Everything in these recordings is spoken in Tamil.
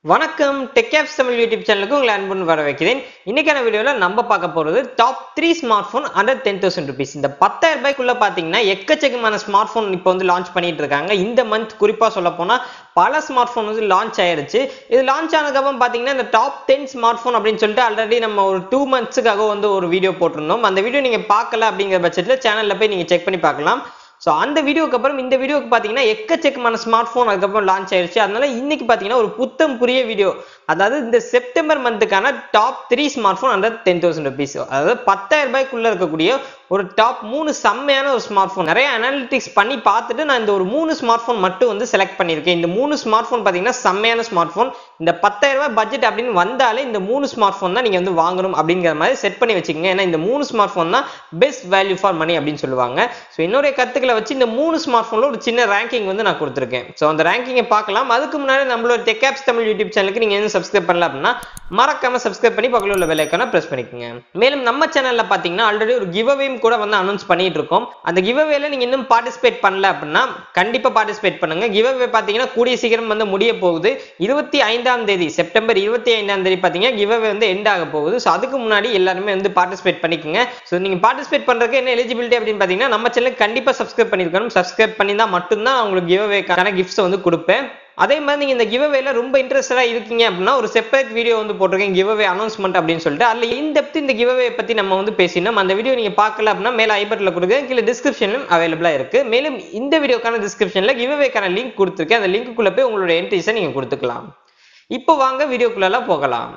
வணக்கம் டெக்ஆப்ஸ் தமிழ் யூடியூப் சேனலுக்கு உங்களை அன்புன்னு வர வைக்கிறேன் இன்னைக்கான வீடியோவில் நம்ம பார்க்க போகிறது top three smart smartphone under ten thousand rupees இந்த பத்தாயிரம் ரூபாய்க்குள்ள பார்த்தீங்கன்னா எக்கச்சக்கமான ஸ்மார்ட் ஃபோன் இப்போ வந்து லான்ச் பண்ணிட்டு இருக்காங்க இந்த மந்த் குறிப்பாக சொல்ல போனால் பல ஸ்மார்ட் ஃபோன் வந்து லான்ச் ஆயிருச்சு இது லான்ச் ஆனதுக்கப்புறம் பார்த்தீங்கன்னா இந்த டாப் டென் ஸ்மார்ட் ஃபோன் அப்படின்னு சொல்லிட்டு ஆல்ரெடி நம்ம ஒரு டூ மந்த்ஸுக்காக வந்து ஒரு வீடியோ போட்டிருந்தோம் அந்த வீடியோ நீங்கள் பார்க்கல அப்படிங்கிற பட்சத்தில் சேனலில் போய் நீங்கள் செக் பண்ணி பார்க்கலாம் ஸோ அந்த வீடியோக்கு அப்புறம் இந்த வீடியோக்கு பார்த்தீங்கன்னா எக்கச்சக்கமான ஸ்மார்ட் ஃபோன் அதுக்கப்புறம் லான்ச் ஆயிடுச்சு அதனால இன்னைக்கு பார்த்தீங்கன்னா ஒரு புத்தம் புரிய வீடியோ அதாவது இந்த செப்டம்பர் மந்த்துக்கான டாப் த்ரீ ஸ்மார்ட் ஃபோன் அந்த டென் தௌசண்ட் ருபீஸ் அதாவது பத்தாயிரம் ரூபாய்க்குள்ள இருக்கக்கூடிய ஒரு டாப் மூணு செம்மையான ஒரு ஸ்மார்ட் ஃபோன் நிறைய அனாலிட்டிக்ஸ் பண்ணி பார்த்துட்டு நான் இந்த ஒரு மூணு ஸ்மார்ட் ஃபோன் மட்டும் வந்து செலக்ட் பண்ணியிருக்கேன் இந்த மூணு ஸ்மார்ட் ஃபோன் பார்த்தீங்கன்னா செம்மையான ஸ்மார்ட் ஃபோன் இந்த பத்தாயிரம் ரூபாய் பட்ஜெட் அப்படின்னு வந்தாலே இந்த மூணு ஸ்மார்ட் ஃபோன் தான் நீங்கள் வந்து வாங்கணும் அப்படிங்கிற மாதிரி செட் பண்ணி வச்சுக்கோங்க ஏன்னா இந்த மூணு ஸ்மார்ட் ஃபோன் தான் பெஸ்ட் வேல்யூ ஃபார் மணி அப்படின்னு சொல்லுவாங்க ஸோ என்னுடைய கருத்துக்களை வச்சு இந்த மூணு ஸ்மார்ட் ஃபோனில் ஒரு சின்ன ரேங்கிங் வந்து நான் கொடுத்துருக்கேன் ஸோ அந்த ரேங்கிங்கை பார்க்கலாம் அதுக்கு முன்னாடி நம்மளோட டெக்ஆப்ஸ் தமிழ் யூடியூப் சேனலுக்கு நீங்கள் எதுவும் சப்ஸ்கிரைப் பண்ணல அப்படின்னா மறக்காம சப்ஸ்கிரைப் பண்ணி பக்கத்தில் உள்ள பெல்லைக்கான ப்ரெஸ் பண்ணிக்கோங்க மேலும் நம்ம சேனலில் பார்த்தீங்கன்னா ஆல்ரெடி ஒரு கிவ் அவேயும் கூட வந்து அனௌன்ஸ் பண்ணிட்டு இருக்கோம் அந்த கிவ் அவேல நீங்கள் இன்னும் பார்ட்டிசிபேட் பண்ணல அப்படின்னா கண்டிப்பாக பார்ட்டிசிபேட் பண்ணுங்க கிவ் அவே பார்த்தீங்கன்னா கூடிய சீக்கிரம் வந்து முடிய போகுது இருபத்தி ஐந்தாம் தேதி செப்டம்பர் இருபத்தி ஐந்தாம் தேதி பார்த்தீங்கன்னா கிவ் அவே வந்து எண்ட் ஆக போகுது ஸோ அதுக்கு முன்னாடி எல்லாருமே வந்து பார்ட்டிசிபேட் பண்ணிக்கோங்க ஸோ நீங்கள் பார்ட்டிசிபேட் பண்ணுறதுக்கு என்ன எலிஜிபிலிட்டி அப்படின்னு பார்த்தீங்கன்னா நம்ம சேனலுக்கு கண்டிப்பாக சப்ஸ்கிரைப் பண்ணியிருக்கணும் சப்ஸ்கிரைப் பண்ணி தான் மட்டும்தான் உங்களுக்கு கிவ் அவேக்கான கிஃப்ட்ஸ் வந்து கொடுப்பேன் அதே மாதிரி நீங்கள் இந்த கிவ் அவேல ரொம்ப இன்ட்ரெஸ்டடாக இருக்கீங்க அப்படின்னா ஒரு செப்பரேட் வீடியோ வந்து போட்டிருக்கேன் கிவ் அவே அனௌன்ஸ்மெண்ட் அப்படின்னு சொல்லிட்டு அதில் இன் டெப்த் இந்த கிவ் அவே பற்றி நம்ம வந்து பேசினோம் அந்த வீடியோ நீங்கள் பார்க்கல அப்படின்னா மேலே ஐபட்டில் கொடுங்க கீழே டிஸ்கிரிப்ஷனும் அவைலபிளாக இருக்குது மேலும் இந்த வீடியோக்கான டிஸ்கிரிப்ஷனில் கிவ் அவேக்கான லிங்க் கொடுத்துருக்கேன் அந்த லிங்க்குள்ளே போய் உங்களோட என்ட்ரிஸை நீங்கள் கொடுத்துக்கலாம் இப்போ வாங்க வீடியோக்குள்ளெல்லாம் போகலாம்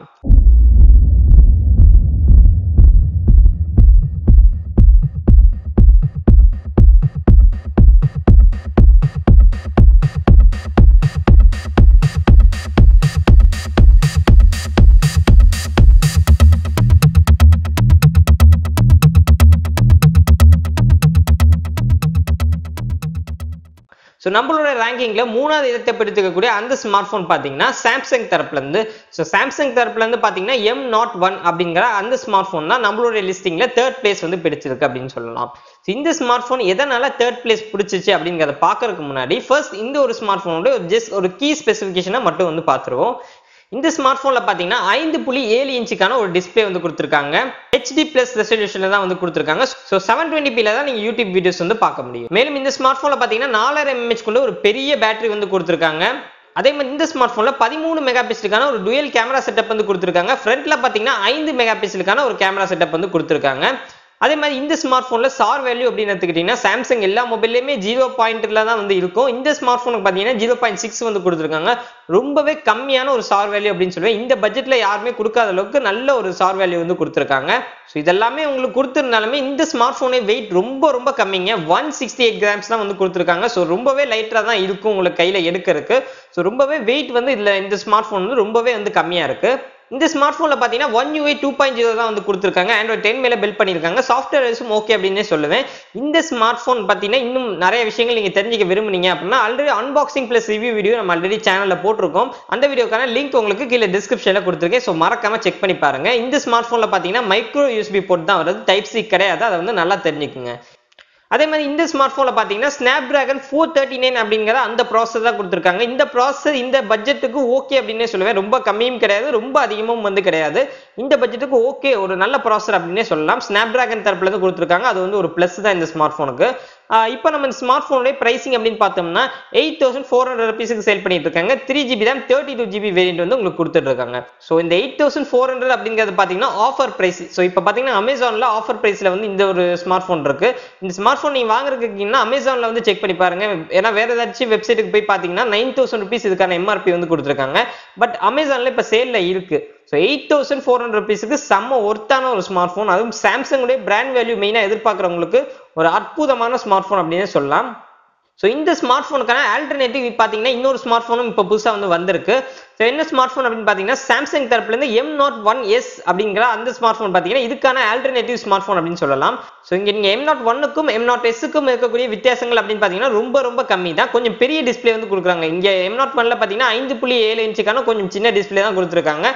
ஸோ நம்மளோட ரேங்கிங்கில் மூணாவது இடத்தை பிடித்துக்கக்கூடிய அந்த ஸ்மார்ட் ஃபோன் பார்த்தீங்கன்னா சாம்சங் தரப்புலேருந்து ஸோ சாம்சங் தரப்புலேருந்து பார்த்தீங்கன்னா எம் நாட் ஒன் அப்படிங்கிற அந்த ஸ்மார்ட் ஃபோன் தான் நம்மளுடைய லிஸ்டிங்கில் தேர்ட் பிளேஸ் வந்து பிடிச்சிருக்கு அப்படின்னு சொல்லலாம் ஸோ இந்த ஸ்மார்ட் ஃபோன் எதனால தேர்ட் பிளேஸ் பிடிச்சிச்சு அப்படிங்கிறத பார்க்கறதுக்கு முன்னாடி ஃபர்ஸ்ட் இந்த ஒரு ஸ்மார்ட் ஃபோனோட ஒரு ஜஸ்ட் ஒரு கீ ஸ்பெசிஃபிகேஷனை மட்டும் வந்து பார்த்துருவோம் இந்த ஸ்மார்ட் ஃபோனில் பார்த்தீங்கன்னா ஐந்து புள்ளி ஏழு இன்ச்சுக்கான ஒரு டிஸ்பிளே வந்து கொடுத்துருக்காங்க ஹெச்டி பிளஸ் ரெசல்யூஷனில் தான் வந்து கொடுத்துருக்காங்க ஸோ செவன் டுவெண்ட்டி பில தான் நீங்கள் யூடியூப் வீடியோஸ் வந்து பார்க்க முடியும் மேலும் இந்த ஸ்மார்ட் ஃபோனில் பார்த்தீங்கன்னா நாலாயிரம் எம்ஏஹெச் கொண்ட ஒரு பெரிய பேட்டரி வந்து கொடுத்துருக்காங்க அதே மாதிரி இந்த ஸ்மார்ட் ஃபோனில் பதிமூணு மெகா பிக்சலுக்கான ஒரு டுயல் கேமரா செட்டப் வந்து கொடுத்துருக்காங்க ஃப்ரண்ட்ல பார்த்தீங்கன்னா ஐந்து மெகா பிக்சலுக்கான ஒரு கேமரா செட்டப் வந்து கொடுத்துருக்காங்க அதே மாதிரி இந்த ஸ்மார்ட் ஃபோனில் சார் வேல்யூ அப்படின்னு எடுத்துக்கிட்டிங்கன்னா சாம்சங் எல்லா மொபைல்லையுமே ஜீரோ பாயிண்ட்ல தான் வந்து இருக்கும் இந்த ஸ்மார்ட் ஃபோனுக்கு பார்த்தீங்கன்னா ஜீரோ பாயிண்ட் சிக்ஸ் வந்து கொடுத்துருக்காங்க ரொம்பவே கம்மியான ஒரு சார் வேல்யூ அப்படின்னு சொல்லுவேன் இந்த பட்ஜெட்டில் யாருமே கொடுக்காத அளவுக்கு நல்ல ஒரு சார் வேல்யூ வந்து கொடுத்துருக்காங்க ஸோ இதெல்லாமே உங்களுக்கு கொடுத்துருந்தாலுமே இந்த ஸ்மார்ட் ஃபோனே வெயிட் ரொம்ப ரொம்ப கம்மிங்க ஒன் சிக்ஸ்டி எயிட் கிராம்ஸ் தான் வந்து கொடுத்துருக்காங்க ஸோ ரொம்பவே லைட்டாக தான் இருக்கும் உங்களுக்கு கையில் எடுக்கிறதுக்கு ஸோ ரொம்பவே வெயிட் வந்து இதில் இந்த ஸ்மார்ட் ஃபோன் வந்து ரொம்பவே வந்து கம்மியாக இருக்குது இந்த ஸ்மார்ட் ஃபோனில் பார்த்தீங்கன்னா One UI two point zero தான் வந்து கொடுத்துருக்காங்க ஆண்ட்ராய்ட் டென் மேலே பில்ட் பண்ணியிருக்காங்க சாஃப்ட்வேர் வைஸும் ஓகே அப்படின்னே சொல்லுவேன் இந்த ஸ்மார்ட் ஃபோன் பார்த்தீங்கன்னா இன்னும் நிறைய விஷயங்கள் நீங்கள் தெரிஞ்சுக்க விரும்புனீங்க அப்படின்னா already unboxing plus review video நம்ம ஆல்ரெடி சேனலில் போட்டிருக்கோம் அந்த வீடியோக்கான லிங்க் உங்களுக்கு கீழே டிஸ்கிரிப்ஷனில் கொடுத்துருக்கேன் ஸோ மறக்காம செக் பண்ணி பாருங்க இந்த ஸ்மார்ட் ஃபோனில் பார்த்தீங்கன்னா மைக்ரோ யூஸ்பி போர்ட் தான் வருது டைப் சி கிடையாது அதை வந்து நல்லா தெரிஞ்சுக்குங்க அதே மாதிரி இந்த ஸ்மார்ட் ஃபோனில் பார்த்தீங்கன்னா Snapdragon four thirty nine அப்படிங்கிற அந்த ப்ராசஸ் தான் கொடுத்துருக்காங்க இந்த ப்ராசஸ் இந்த பட்ஜெட்டுக்கு ஓகே அப்படின்னே சொல்லுவேன் ரொம்ப கம்மியும் கிடையாது ரொம்ப அதிகமும் வந்து கிடையாது இந்த பட்ஜெட்டுக்கு ஓகே ஒரு நல்ல ப்ராசஸர் அப்படின்னே சொல்லலாம் ஸ்னாப் டிராகன் தரப்புல இருந்து கொடுத்துருக்காங்க அது வந்து ஒரு ப்ளஸ் தான் இந்த ஸ்மார்ட் ஃபோனுக்கு இப்போ நம்ம இந்த ஸ்மார்ட் ஃபோனுடைய ப்ரைசிங் அப்படின்னு பார்த்தோம்னா எயிட் தௌசண்ட் ஃபோர் ஹண்ட்ரட் ருபீஸுக்கு சேல் பண்ணிட்டு இருக்காங்க three GB RAM thirty two GB variant வந்து உங்களுக்கு கொடுத்துட்டு இருக்காங்க ஸோ இந்த எயிட் தௌசண்ட் ஃபோர் ஹண்ட்ரட் அப்படிங்கிறது பார்த்தீங்கன்னா ஆஃபர் ப்ரைஸ் ஸோ இப்போ பார்த்தீங்கன்னா அமேசானில் ஆஃபர் ப்ரைஸில் வந்து இந்த ஒரு ஸ்மார்ட் ஃபோன் இருக்கு இந்த ஸ்மார்ட் ஃபோன் நீங்கள் வாங்குறதுக்குன்னா அமேசானில் வந்து செக் பண்ணி பாருங்க ஏன்னா வேற ஏதாச்சும் வெப்சைட்டுக்கு போய் பார்த்தீங்கன்னா நைன் தௌசண்ட் ருபீஸ் இதுக்கான எம்ஆர்பி வந்து கொடுத்துருக்காங்க பட் அமேசானில் இப்போ சேலில் இருக்கு so eight thousand four hundred ருபீஸுக்கு செம்ம ஒர்த்தான ஒரு ஸ்மார்ட் ஃபோன் அதுவும் சாம்சங்குடைய பிராண்ட் வேல்யூ மெயினாக எதிர்பார்க்குறவங்களுக்கு ஒரு அற்புதமான ஸ்மார்ட் ஃபோன் அப்படின்னு சொல்லலாம் ஸோ இந்த ஸ்மார்ட் ஃபோனுக்கான ஆல்டர்னேட்டிவ் பார்த்தீங்கன்னா இன்னொரு ஸ்மார்ட் ஃபோனும் இப்போ புதுசாக வந்து வந்திருக்கு ஸோ என்ன ஸ்மார்ட் ஃபோன் அப்படின்னு பார்த்தீங்கன்னா சாம்சங் தரப்புலேருந்து எம் நாட் ஒன் எஸ் அப்படிங்கிற அந்த ஸ்மார்ட் ஃபோன் பார்த்தீங்கன்னா இதுக்கான ஆல்டர்னேட்டிவ் ஸ்மார்ட் ஃபோன் அப்படின்னு சொல்லலாம் ஸோ இங்கே நீங்கள் எம் நாட் ஒன்னுக்கும் எம் நாட் எஸ்ஸுக்கும் இருக்கக்கூடிய வித்தியாசங்கள் அப்படின்னு பார்த்தீங்கன்னா ரொம்ப ரொம்ப கம்மி தான் கொஞ்சம் பெரிய டிஸ்பிளே வந்து கொடுக்குறாங்க இங்கே எம் நாட் ஒன்ல பார்த்தீங்கன்னா ஐந்து புள்ளி ஏழு இன்ச்சுக்கான கொஞ்சம் சின்ன டிஸ்பிளே தான் கொடுத்துருக்காங்க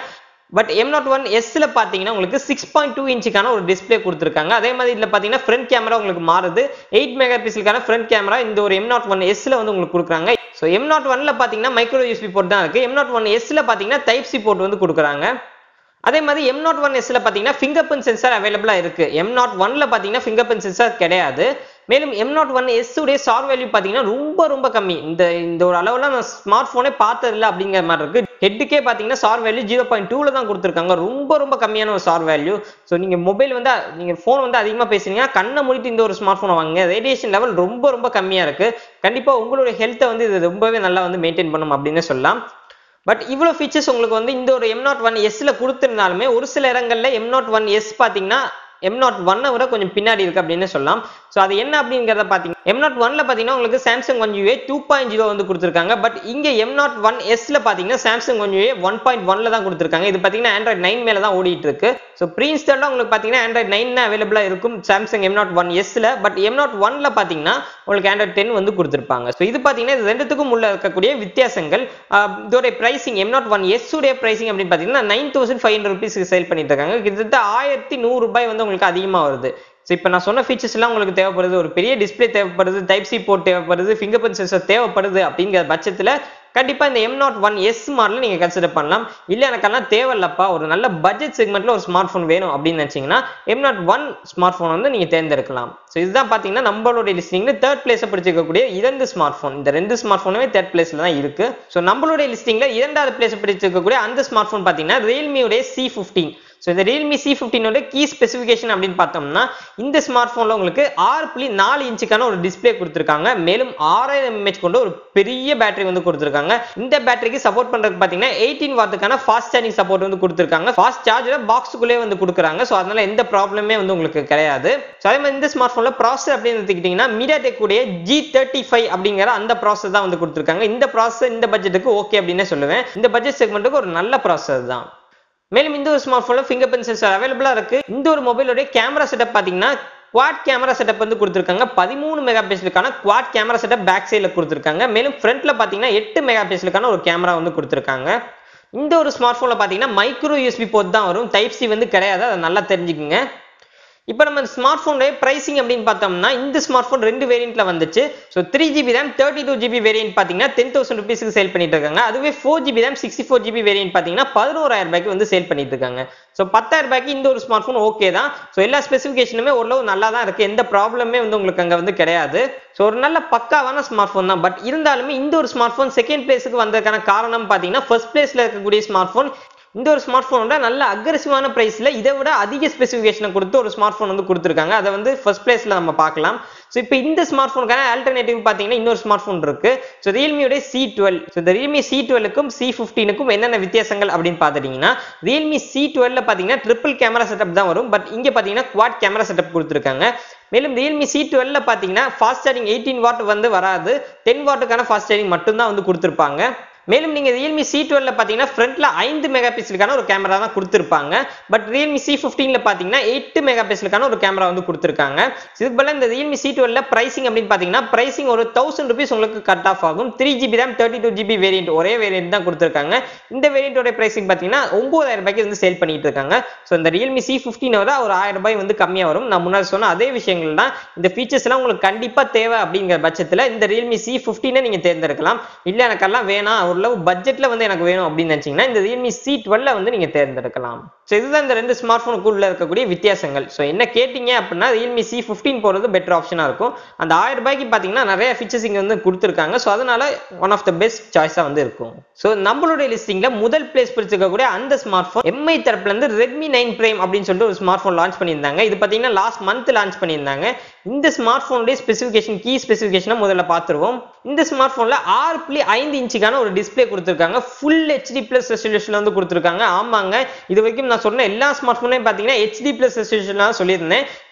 பட் எம் நாட் ஒன் எஸ்ல பாத்தீங்கன்னா உங்களுக்கு சிக்ஸ் பாயிண்ட் டூ இன்ச்சுக்கான ஒரு டிஸ்பிளே கொடுத்துருக்காங்க அதே மாதிரி இதுல பாத்தீங்கன்னா ஃப்ரண்ட் கேமரா உங்களுக்கு மாறுது எயிட் மெகா பிக்சலுக்கான ஃப்ரண்ட் கேமரா இந்த ஒரு எம் நாட் ஒன் எஸ்ல வந்து உங்களுக்கு கொடுக்குறாங்க ஸோ எம் நாட் ஒன்ல பாத்தீங்கன்னா மைக்ரோ யூஸ்பி போர்ட் தான் இருக்கு எம் நாட் ஒன் எஸ்ல பாத்தீங்கன்னா டைப் சி போர்ட் வந்து கொடுக்குறாங்க அதே மாதிரி எம் நாட் ஒன் எஸ்ல பாத்தீங்கன்னா ஃபிங்கர் பிரிண்ட் சென்சார் அவைலபிளா இருக்கு எம் நாட் ஒன்ல பாத்தீங்கன்னா ஃபிங்கர் பிரிண்ட் சென்சார் கிடையாது மேலும் எம் நாட் ஒன் எஸ் உடைய சார் வேல்யூ பாத்தீங்கன்னா ரொம்ப ரொம்ப கம்மி இந்த இந்த ஒரு அளவுல நான் ஸ்மார்ட் போனே பார்த்தது இல்லை அப்படிங்கிற மாதிரி இருக்கு ஹெட்டுக்கே பாத்தீங்கன்னா சார் வேல்யூ ஜீரோ பாயிண்ட் டூல தான் கொடுத்துருக்காங்க ரொம்ப ரொம்ப கம்மியான ஒரு சார் வேல்யூ ஸோ நீங்க மொபைல் வந்து நீங்க ஃபோன் வந்து அதிகமா பேசுறீங்கன்னா கண்ணை மூடிட்டு இந்த ஒரு ஸ்மார்ட் போன் வாங்க ரேடியேஷன் லெவல் ரொம்ப ரொம்ப கம்மியா இருக்கு கண்டிப்பா உங்களுடைய ஹெல்த்தை வந்து இது ரொம்பவே நல்லா வந்து மெயின்டைன் பண்ணும் அப்படின்னு சொல்லலாம் பட் இவ்வளோ ஃபீச்சர்ஸ் உங்களுக்கு வந்து இந்த ஒரு எம் நாட் ஒன் எஸ்ல கொடுத்துருந்தாலுமே ஒரு சில இடங்கள்ல எம் நாட் ஒன் எஸ் பார்த்தீங்கன்னா எம் நாட் ஒன்னை விட கொஞ்சம் பின்னாடி இருக்கு அப்படின்னு சொல்லலாம் ஸோ அது என்ன அப்படிங்கிறத பார்த்தீங்கன்னா எம் நாட் ஒன்ல பார்த்தீங்கன்னா உங்களுக்கு Samsung one UI two point zero வந்து கொடுத்துருக்காங்க பட் இங்கே எம் நாட் ஒன் எஸ்ல பார்த்தீங்கன்னா Samsung one UI one point ஒன்ல தான் கொடுத்துருக்காங்க இது பார்த்தீங்கன்னா ஆண்ட்ராய்ட் நைன் மேல தான் ஓடிட்டு இருக்கு ஸோ ப்ரீ இன்ஸ்டால்ல உங்களுக்கு பார்த்தீங்கன்னா ஆண்ட்ராய்ட் நைன் அவைலபிளா இருக்கும் சாம்சங் எம் நாட் ஒன் எஸ்ல பட் எம் நாட் ஒன்ல பார்த்தீங்கன்னா உங்களுக்கு ஆண்ட்ராய்ட் டென் வந்து கொடுத்துருப்பாங்க ஸோ இது பார்த்தீங்கன்னா இது ரெண்டுத்துக்கும் உள்ள இருக்கக்கூடிய வித்தியாசங்கள் ஆஹ் இதோடைய pricing M not one S உடைய பிரைசிங் அப்படின்னு பார்த்தீங்கன்னா நைன் தௌசண்ட் ஃபைவ் ஹண்ட்ரட் ருபீஸ்க்கு சேல் பண்ணிட்டு இருக்காங்க கிட்டத்தட்ட ஆயிரத்தி நூறு ரூபாய் வந்து உங்களுக்கு அதிகமாக வருது ஸோ இப்போ நான் சொன்ன ஃபீச்சர்ஸ் எல்லாம் உங்களுக்கு தேவைப்படுது ஒரு பெரிய டிஸ்பிளே தேவைப்படுது டைப் சி போர்ட் தேவைப்படுது ஃபிங்கர் பிரிண்ட் சென்சர் தேவைப்படுது அப்படிங்கிற பட்சத்தில் கண்டிப்பா இந்த M not one S model நீங்க கன்சிடர் பண்ணலாம் இல்ல எனக்கெல்லாம் தேவையில்லப்பா ஒரு நல்ல பட்ஜெட் செக்மெண்ட்ல ஒரு ஸ்மார்ட் ஃபோன் வேணும் அப்படின்னு நினைச்சீங்கன்னா M not one smart phone வந்து நீங்க தேர்ந்தெடுக்கலாம் ஸோ இதுதான் பாத்தீங்கன்னா நம்மளுடைய லிஸ்டிங்ல தேர்ட் பிளேஸை பிடிச்சிருக்கக்கூடிய இரண்டு ஸ்மார்ட் ஃபோன் இந்த ரெண்டு ஸ்மார்ட் ஃபோனுமே தேர்ட் பிளேஸ்ல தான் இருக்கு ஸோ நம்மளுடைய லிஸ்டிங்ல இரண்டாவது பிளேஸ் பிடிச்சிருக்கக்கூடிய அந்த ஸ்மார்ட் ஃபோன் பாத்தீங்கன்னா ரியல்மியுடைய சி ஃபிஃப்டீன் ஸோ இந்த ரியல்மி சி ஃபிஃப்டினோட கீ ஸ்பெசிஃபிகேஷன் அப்படின்னு பார்த்தோம்னா இந்த ஸ்மார்ட் ஃபோனில் உங்களுக்கு ஆறு புள்ளி நாலு இன்ச்சுக்கான ஒரு டிஸ்பிளே கொடுத்துருக்காங்க மேலும் ஆறாயிரம் எம்ஏஹெச் கொண்ட ஒரு பெரிய பேட்டரி வந்து கொடுத்துருக்காங்க இந்த பேட்டரிக்கு சப்போர்ட் பண்ணுறதுக்கு பார்த்தீங்கன்னா எயிட்டீன் வாட்டுக்கான ஃபாஸ்ட் சார்ஜிங் சப்போர்ட் வந்து கொடுத்துருக்காங்க ஃபாஸ்ட் சார்ஜர் பாக்ஸுக்குள்ளே வந்து கொடுக்குறாங்க ஸோ அதனால எந்த ப்ராப்ளமே வந்து உங்களுக்கு கிடையாது ஸோ அதே மாதிரி இந்த ஸ்மார்ட் ஃபோனில் ப்ராசஸர் அப்படின்னு எடுத்துக்கிட்டிங்கன்னா மீடியாடெக் உடைய ஜி தேர்ட்டி ஃபைவ் அப்படிங்கிற அந்த ப்ராசஸ் தான் வந்து கொடுத்துருக்காங்க இந்த ப்ராசஸ் இந்த பட்ஜெட்டுக்கு ஓகே அப்படின்னு சொல்லுவேன் இந்த பட்ஜெட் செக்மெண்ட்டுக்கு ஒரு நல்ல ப்ராசஸ் தான் மேலும் இந்த ஒரு ஸ்மார்ட் ஃபோனில் ஃபிங்கர் பிரிண்ட் சென்சர் அவைலபிளாக இருக்கு இந்த ஒரு மொபைலோட கேமரா செட்டப் பார்த்தீங்கன்னா குவாட் கேமரா செட்டப் வந்து கொடுத்துருக்காங்க பதிமூணு மெகா பிக்சலுக்கான குவாட் கேமரா செட்டப் பேக் சைடில் கொடுத்துருக்காங்க மேலும் ஃப்ரண்ட்ல பார்த்தீங்கன்னா எட்டு மெகா பிக்சலுக்கான ஒரு கேமரா வந்து கொடுத்துருக்காங்க இந்த ஒரு ஸ்மார்ட் ஃபோனில் பார்த்தீங்கன்னா மைக்ரோ யூஎஸ்பி போர்ட் தான் வரும் டைப் சி வந்து கிடையாது அதை நல்லா தெரிஞ்சுக்குங்க இப்போ நம்ம ஸ்மார்ட் ஃபோனுடைய பிரைசிங் அப்படின்னு பார்த்தோம்னா இந்த ஸ்மார்ட் ஃபோன் ரெண்டு வேரியண்ட்ல வந்துச்சு so three GB RAM thirty two GB variant பார்த்தீங்கன்னா டென் தௌசண்ட் ருபீஸ்க்கு சேல் பண்ணிட்டு இருக்காங்க அதுவே four GB RAM sixty four GB variant பார்த்தீங்கன்னா பதினோராயிரம் ரூபாய்க்கு வந்து சேல் பண்ணிட்டு இருக்காங்க ஸோ பத்தாயிரம் ரூபாய்க்கு இந்த ஒரு ஸ்மார்ட் ஃபோன் ஓகே தான் ஸோ எல்லா ஸ்பெசிஃபிகேஷனுமே ஓரளவு நல்லா தான் இருக்கு எந்த ப்ராப்ளமே வந்து உங்களுக்கு அங்கே வந்து கிடையாது ஸோ ஒரு நல்ல பக்காவான ஸ்மார்ட் ஃபோன் தான் பட் இருந்தாலுமே இந்த ஒரு ஸ்மார்ட் ஃபோன் செகண்ட் பிளேஸுக்கு வந்ததுக்கான காரணம் பார்த்தீங்கன்னா ஃபர்ஸ்ட் பிளேஸ்ல இருக்கக்கூடிய ஸ்மார்ட் ஃபோன் இந்த ஒரு ஸ்மார்ட் ஃபோனோட நல்ல அக்ரெசிவான பிரைஸ்ல இதை விட அதிக ஸ்பெசிஃபிகேஷனை கொடுத்து ஒரு ஸ்மார்ட் ஃபோன் வந்து கொடுத்துருக்காங்க அதை வந்து ஃபர்ஸ்ட் பிளேஸ்ல நம்ம பார்க்கலாம் ஸோ இப்போ இந்த ஸ்மார்ட் ஃபோனுக்கான ஆல்டர்னேட்டிவ் பார்த்தீங்கன்னா இன்னொரு ஸ்மார்ட் ஃபோன் இருக்கு ஸோ ரியல்மியோட சி டுவெல் ஸோ இந்த ரியல்மி சி டுவெலுக்கும் சி ஃபிஃப்டீனுக்கும் என்னென்ன வித்தியாசங்கள் அப்படின்னு பார்த்துட்டீங்கன்னா ரியல்மி சி டுவெல்ல பார்த்தீங்கன்னா ட்ரிபிள் கேமரா செட்டப் தான் வரும் பட் இங்கே பார்த்தீங்கன்னா குவாட் கேமரா செட்டப் கொடுத்துருக்காங்க மேலும் ரியல்மி சி டுவெல்ல பார்த்தீங்கன்னா ஃபாஸ்ட் சார்ஜிங் எயிட்டீன் வாட் வந்து வராது டென் வாட்டுக்கான ஃபாஸ்ட் சார்ஜிங் மட்டும்தான் வந்து கொடுத்துருப்பாங்க மேலும் நீங்க ரியல்மி சி டுவெல்ல பாத்தீங்கன்னா ஃப்ரண்ட்ல ஐந்து மெகா பிக்சலுக்கான ஒரு கேமரா தான் கொடுத்துருப்பாங்க பட் ரியல்மி சி ஃபிஃப்டீன்ல பாத்தீங்கன்னா எட்டு மெகா பிக்சலுக்கான ஒரு கேமரா வந்து கொடுத்துருக்காங்க இதுக்கு பதிலாக இந்த ரியல்மி சி டுவெல்ல பிரைசிங் அப்படின்னு பாத்தீங்கன்னா பிரைசிங் ஒரு தௌசண்ட் ருபீஸ் உங்களுக்கு கட் ஆஃப் ஆகும் three GB RAM thirty two GB variant ஒரே வேரியன்ட் தான் கொடுத்துருக்காங்க இந்த வேரியன்டோட பிரைசிங் பாத்தீங்கன்னா ஒன்பதாயிரம் ரூபாய்க்கு வந்து சேல் பண்ணிட்டு இருக்காங்க ஸோ இந்த ரியல்மி சி ஃபிஃப்டீன் விட ஒரு ஆயிரம் ரூபாய் வந்து கம்மியா வரும் நான் முன்னாடி சொன்ன அதே விஷயங்கள் தான் இந்த ஃபீச்சர்ஸ் எல்லாம் உங்களுக்கு கண்டிப்பா தேவை அப்படிங்கிற பட்சத்துல இந்த ரியல்மி சி ஃபிஃப்டீனை நீங்க தேர்ந்தெடுக்கலாம் இல்ல எனக்கெல்லாம் வேணாம் ஓரளவு பட்ஜெட்ல வந்து எனக்கு வேணும் அப்படின்னு நினைச்சீங்கன்னா இந்த ரியல்மி சி டுவெல்ல வந்து நீங்க தேர்ந்தெடுக்கலாம் ஸோ இதுதான் இந்த ரெண்டு ஸ்மார்ட் ஃபோனுக்குள்ள இருக்கக்கூடிய வித்தியாசங்கள் ஸோ என்ன கேட்டீங்க அப்படின்னா ரியல்மி சி ஃபிஃப்டீன் போறது பெட்டர் ஆப்ஷனா இருக்கும் அந்த ஆயிரம் ரூபாய்க்கு பாத்தீங்கன்னா நிறைய ஃபீச்சர்ஸ் இங்க வந்து கொடுத்துருக்காங்க ஸோ அதனால ஒன் ஆஃப் த பெஸ்ட் சாய்ஸா வந்து இருக்கும் ஸோ நம்மளுடைய லிஸ்டிங்ல முதல் பிளேஸ் பிடிச்சிருக்கக்கூடிய அந்த ஸ்மார்ட் ஃபோன் எம்ஐ தரப்புல இருந்து ரெட்மி நைன் பிரைம் அப்படின்னு சொல்லிட்டு ஒரு ஸ்மார்ட் ஃபோன் லான்ச் பண்ணியிருந்தாங்க இது பாத்தீங்கன்னா லாஸ்ட் மந்த் லான்ச் பண்ணியிருந்தாங்க இந்த ஸ்மார்ட் ஃபோனுடைய ஸ்பெசிஃபிகேஷன் கீ ஸ்பெசிஃபிகேஷனை முதல்ல பார்த்துருவோம் இந்த ஸ்மார்ட் ஃபோன்ல ஆறு புள்ளி ஐந்து இன்ச்சுக்கான ஒரு டிஸ்பிளே கொடுத்துருக்காங்க ஃபுல் ஹெச்டி பிளஸ் ரெசல்யூஷன்ல வந்து கொடுத்துருக்காங்க ஆமாங்க இது வரைக்கும் நான் சொன்ன எல்லா ஸ்மார்ட் ஃபோனையும் பார்த்தீங்கன்னா ஹெச்டி பிளஸ் ரெசல்யூஷன் சொல்லியிருந்தேன்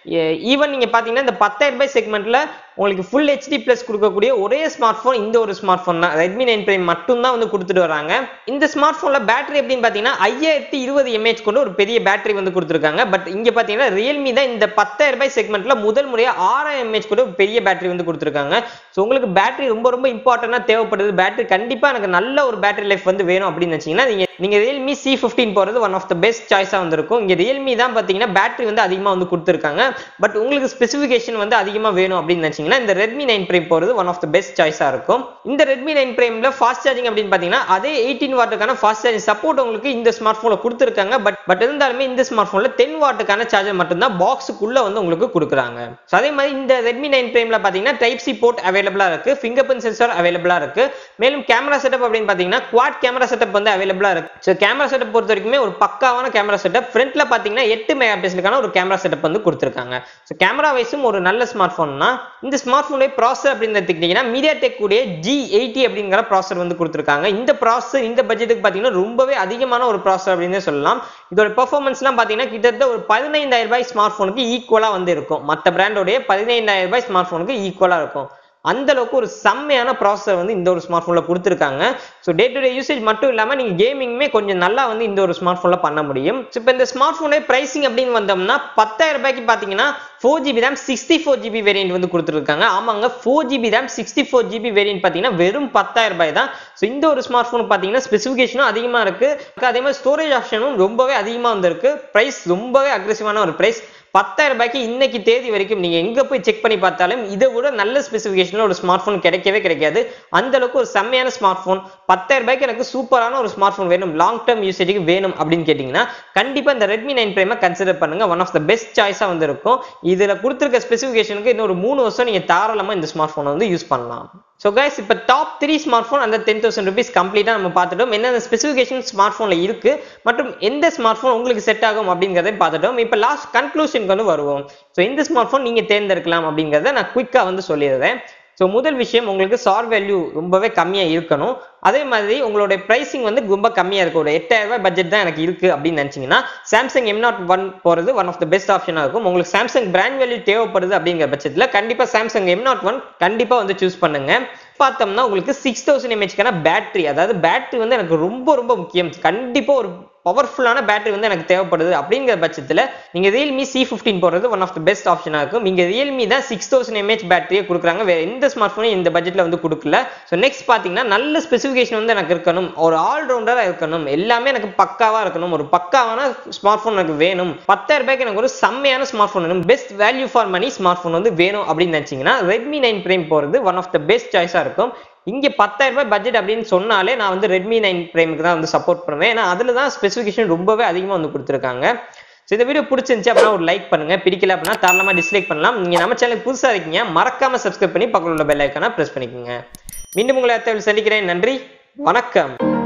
ஈவன் நீங்க பாத்தீங்கன்னா இந்த பத்தாயிரம் ரூபாய் செக்மெண்ட்ல உங்களுக்கு ஃபுல் ஹெச்டி பிளஸ் கொடுக்கக்கூடிய ஒரே ஸ்மார்ட் போன் இந்த ஒரு ஸ்மார்ட் போன் தான் ரெட்மி நைன் பிரைம் மட்டும் தான் வந்து கொடுத்துட்டு வராங்க இந்த ஸ்மார்ட் போன்ல பேட்டரி எப்படின்னு பாத்தீங்கன்னா ஐயாயிரத்தி இருபது எம்ஏஹெச் கொண்டு ஒரு பெரிய பேட்டரி வந்து கொடுத்துருக்காங்க பட் இங்க பாத்தீங்கன்னா ரியல்மி தான் இந்த பத்தாயிரம் ரூபாய் செக்மெண்ட்ல முதல் முறையா ஆறாயிரம் எம்ஏஹெச் கொண்டு ஒரு பெரிய பேட்டரி வந்து கொடுத்துருக்காங்க ஸோ உங்களுக்கு பேட்டரி ரொம்ப ரொம்ப இம்பார்ட்டன்டா தேவைப்படுது பேட்டரி கண்டிப்பா எனக்கு நல்ல ஒரு பேட்டரி லைஃப் வந்து வேணும் அப்படின்னு வச்சீங்கன்னா நீங்க நீங்க ரியல்மி சி ஃபிஃப்டீன் போறது ஒன் ஆஃப் த பெஸ்ட் சாய்ஸா வந்திருக்கும் இங்க ரியல்மி தான் பாத்தீங்கன்னா பேட்டரி வந்து அதிகமா வந்து கொடுத்துருக்காங்க பட் உங்களுக்கு ஸ்பெசிஃபிகேஷன் வந்து அதிகமா வேணும் அப்படின்னு நினைச்சீங்கன்னா இந்த ரெட்மி நைன் பிரைம் போறது ஒன் ஆஃப் த பெஸ்ட் சாய்ஸா இருக்கும் இந்த ரெட்மி நைன் பிரைம்ல ஃபாஸ்ட் சார்ஜிங் அப்படின்னு பாத்தீங்கன்னா அதே எயிட்டீன் வாட்டுக்கான ஃபாஸ்ட் சார்ஜிங் சப்போர்ட் உங்களுக்கு இந்த ஸ்மார்ட் போன்ல கொடுத்துருக்காங்க பட் பட் இருந்தாலுமே இந்த ஸ்மார்ட் போன்ல டென் வாட்டுக்கான சார்ஜர் மட்டும்தான் பாக்ஸுக்குள்ள வந்து உங்களுக்கு கொடுக்குறாங்க ஸோ அதே மாதிரி இந்த ரெட்மி நைன் பிரைம்ல பாத்தீங்கன்னா டைப் சி போர்ட் அவைலபிளா இருக்கு ஃபிங்கர் பிரிண்ட் சென்சார் அவைலபிளா இருக்கு மேலும் கேமரா செட்டப் அப்படின்னு பாத்தீங்கன்னா குவாட் கேமரா செட்டப் வந்து அவைலபிளா இருக்கு ஸோ கேமரா செட்டப் பொறுத்த வரைக்குமே ஒரு பக்காவான கேமரா செட்டப் ஃப்ரண்ட்ல பாத்தீங்கன்னா எட்டு மெகா பிக்சலுக்கான ஒரு கேமரா செட்டப் வந்து கொடுத்துருக்காங்க ஸோ கேமரா வைஸும் ஒரு நல்ல ஸ்மார்ட் ஃபோன்னா இந்த ஸ்மார்ட் ஃபோனுடைய ப்ராசர் அப்படின்னு எடுத்துக்கிட்டீங்கன்னா மீடியா டெக் உடைய ஜி எயிட்டி அப்படிங்கிற ப்ராசர் வந்து கொடுத்துருக்காங்க இந்த ப்ராசர் இந்த பட்ஜெட்டுக்கு பார்த்தீங்கன்னா ரொம்பவே அதிகமான ஒரு ப்ராசர் அப்படின்னு சொல்லலாம் இதோட பெர்ஃபார்மன்ஸ்லாம் பார்த்தீங்கன்னா கிட்டத்தட்ட ஒரு பதினைந்தாயிரம் ரூபாய் ஸ்மார்ட் ஃபோனுக்கு ஈக்குவலாக வந்து இருக்கும் மற்ற பிராண்டோடைய பதினைந்தாயிரம் ரூபாய் ஸ்மார்ட் ஃபோனுக்கு ஈக்குவலாக இருக்கும் அந்த அளவுக்கு ஒரு செம்மையான ப்ராசஸர் வந்து இந்த ஒரு ஸ்மார்ட் ஃபோனில் கொடுத்துருக்காங்க so day to day usage மட்டும் இல்லாமல் நீங்கள் கேமிங்குமே கொஞ்சம் நல்லா வந்து இந்த ஒரு ஸ்மார்ட் ஃபோனில் பண்ண முடியும் ஸோ இப்போ இந்த ஸ்மார்ட் ஃபோனுடைய ப்ரைசிங் அப்படின்னு வந்தோம்னா பத்தாயிரம் ரூபாய்க்கு பார்த்தீங்கன்னா four GB RAM sixty four GB variant வந்து கொடுத்துருக்காங்க ஆமாங்க four GB RAM sixty four GB variant பார்த்தீங்கன்னா வெறும் பத்தாயிரம் ரூபாய் தான் ஸோ இந்த ஒரு ஸ்மார்ட் ஃபோன் பார்த்தீங்கன்னா ஸ்பெசிஃபிகேஷனும் அதிகமாக இருக்கு அதே மாதிரி ஸ்டோரேஜ் ஆப்ஷனும் ரொம்பவே அதிகமாக வந்திருக்கு ப்ரைஸ் ரொம்பவே அக்ரெசிவான ஒரு ப்ரைஸ் பத்தாயிரம் ரூபாய்க்கு இன்னைக்கு தேதி வரைக்கும் நீங்க எங்க போய் செக் பண்ணி பார்த்தாலும் இதை விட நல்ல ஸ்பெசிஃபிகேஷன்ல ஒரு ஸ்மார்ட் ஃபோன் கிடைக்கவே கிடைக்காது அந்த அளவுக்கு ஒரு செம்மையான ஸ்மார்ட் ஃபோன் பத்தாயிரம் ரூபாய்க்கு எனக்கு சூப்பரான ஒரு ஸ்மார்ட் ஃபோன் வேணும் லாங் டேர்ம் யூசேஜுக்கு வேணும் அப்படின்னு கேட்டீங்கன்னா கண்டிப்பா இந்த ரெட்மி நைன் பிரைமை கன்சிடர் பண்ணுங்க ஒன் ஆஃப் த பெஸ்ட் சாய்ஸா வந்து இருக்கும் இதுல கொடுத்துருக்க ஸ்பெசிஃபிகேஷனுக்கு இன்னொரு மூணு வருஷம் நீங்க தாராளமா இந்த ஸ்மார்ட் ஃபோனை வந்து யூஸ் பண்ணலாம் ஸோ கைஸ் இப்போ டாப் த்ரீ ஸ்மார்ட் ஃபோன் அந்த டென் தௌசண்ட் ருபீஸ் கம்ப்ளீட்டாக நம்ம பார்த்துட்டோம் என்னென்ன ஸ்பெசிஃபிகேஷன் ஸ்மார்ட் ஃபோனில் இருக்கு மற்றும் எந்த ஸ்மார்ட் ஃபோன் உங்களுக்கு செட் ஆகும் அப்படிங்கிறத பார்த்துட்டோம் இப்போ லாஸ்ட் கன்க்ளூஷனுக்கு வந்து வருவோம் ஸோ எந்த ஸ்மார்ட் ஃபோன் நீங்கள் தேர்ந்தெடுக்கலாம் அப்படிங்கிறத நான் குயிக்காக வந்து சொல்லிடுறேன் ஸோ முதல் விஷயம் உங்களுக்கு சார் வேல்யூ ரொம்பவே கம்மியாக இருக்கணும் அதே மாதிரி உங்களுடைய ப்ரைசிங் வந்து ரொம்ப கம்மியாக இருக்கும் ஒரு எட்டாயிரம் ரூபாய் பட்ஜெட் தான் எனக்கு இருக்குது அப்படின்னு நினச்சிங்கன்னா சாம்சங் எம் நாட் ஒன் போகிறது ஒன் ஆஃப் த பெஸ்ட் ஆப்ஷனாக இருக்கும் உங்களுக்கு சாம்சங் பிராண்ட் வேல்யூ தேவைப்படுது அப்படிங்கிற பட்சத்தில் கண்டிப்பாக சாம்சங் எம் நாட் ஒன் கண்டிப்பாக வந்து சூஸ் பண்ணுங்க பார்த்தோம்னா உங்களுக்கு சிக்ஸ் தௌசண்ட் எம்ஹெச்க்கான பேட்டரி அதாவது பேட்டரி வந்து எனக்கு ரொம்ப ரொம்ப முக்கியம் கண்டிப்பாக ஒரு பவர்ஃபுல்லான பேட்டரி வந்து எனக்கு தேவைப்படுது அப்படிங்கிற பட்சத்தில் நீங்கள் ரியல்மி சி ஃபிஃப்டின் போடுறது ஒன் ஆஃப் த பெஸ்ட் ஆப்ஷனாக இருக்கும் இங்கே ரியல்மி தான் சிக்ஸ் தௌசண்ட் எம்ஏஹெச் பேட்டரியை கொடுக்குறாங்க வேறு எந்த ஸ்மார்ட் ஃபோனும் இந்த பட்ஜெட்டில் வந்து கொடுக்கல ஸோ நெக்ஸ்ட் பார்த்தீங்கன்னா நல்ல ஸ்பெசிஃபிகேஷன் வந்து எனக்கு இருக்கணும் ஒரு ஆல்ரவுண்டராக இருக்கணும் எல்லாமே எனக்கு பக்காவாக இருக்கணும் ஒரு பக்காவான ஸ்மார்ட் ஃபோன் எனக்கு வேணும் பத்தாயிரம் ரூபாய்க்கு எனக்கு ஒரு செம்மையான ஸ்மார்ட் ஃபோன் வேணும் best value for money smart phone வந்து வேணும் அப்படின்னு நினச்சிங்கன்னா ரெட்மி நைன் பிரைம் போகிறது ஒன் ஆஃப் த பெஸ்ட் சாய்ஸாக இருக்கும் இங்கே பத்தாயிரம் ரூபாய் பட்ஜெட் அப்படின்னு சொன்னாலே நான் வந்து ரெட்மி நைன் பிரைமுக்கு தான் வந்து சப்போர்ட் பண்ணுவேன் ஏன்னா அதில் தான் ஸ்பெசிஃபிகேஷன் ரொம்பவே அதிகமாக வந்து கொடுத்துருக்காங்க ஸோ இந்த வீடியோ பிடிச்சிருந்துச்சு அப்படின்னா ஒரு லைக் பண்ணுங்க பிடிக்கல அப்படின்னா தாராளமாக டிஸ்லைக் பண்ணலாம் நீங்கள் நம்ம சேனலுக்கு புதுசாக இருக்கீங்க மறக்காம சப்ஸ்கிரைப் பண்ணி பக்கத்தில் உள்ள பெல் ஐக்கான ப்ரெஸ் பண்ணிக்கோங்க மீண்டும் உங்களை அத்தை சந்திக்கிறேன் நன்றி வணக்கம்